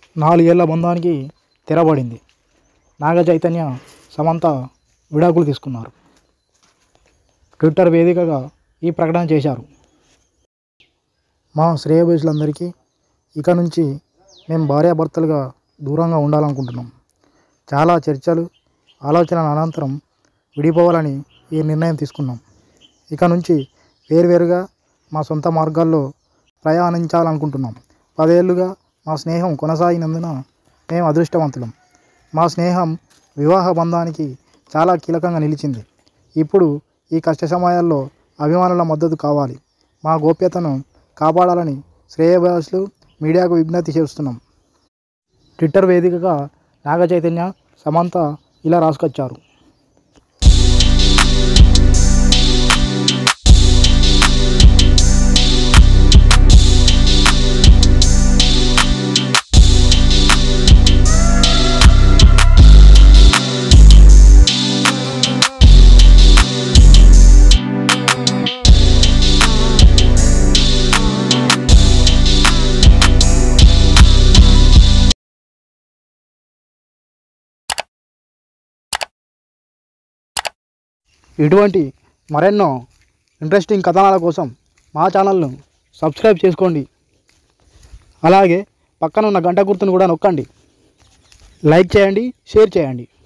నాలుగేళ్ల బంధానికి తెరబడింది నాగ చైతన్య సమంత విడాకులు తీసుకున్నారు ట్విట్టర్ వేదికగా ఈ ప్రకటన చేశారు మా శ్రేయభిషులందరికీ ఇక నుంచి మేము భార్యాభర్తలుగా దూరంగా ఉండాలనుకుంటున్నాం చాలా చర్చలు ఆలోచనల అనంతరం విడిపోవాలని ఈ నిర్ణయం తీసుకున్నాం ఇక నుంచి వేరువేరుగా మా సొంత మార్గాల్లో ప్రయాణించాలనుకుంటున్నాం పదేళ్లుగా మా స్నేహం కొనసాగినందున మేము అదృష్టవంతులం మా స్నేహం వివాహ బంధానికి చాలా కీలకంగా నిలిచింది ఇప్పుడు ఈ కష్ట సమయాల్లో అభిమానుల మద్దతు కావాలి మా గోప్యతను కాపాడాలని శ్రేయభిలాషులు మీడియాకు విజ్ఞప్తి చేస్తున్నాం ట్విట్టర్ వేదికగా నాగ చైతన్య సమంత ఇలా రాసుకొచ్చారు ఇటువంటి మరెన్నో ఇంట్రెస్టింగ్ కథనాల కోసం మా ఛానల్ను సబ్స్క్రైబ్ చేసుకోండి అలాగే పక్కన ఉన్న గంట గుర్తును కూడా నొక్కండి లైక్ చేయండి షేర్ చేయండి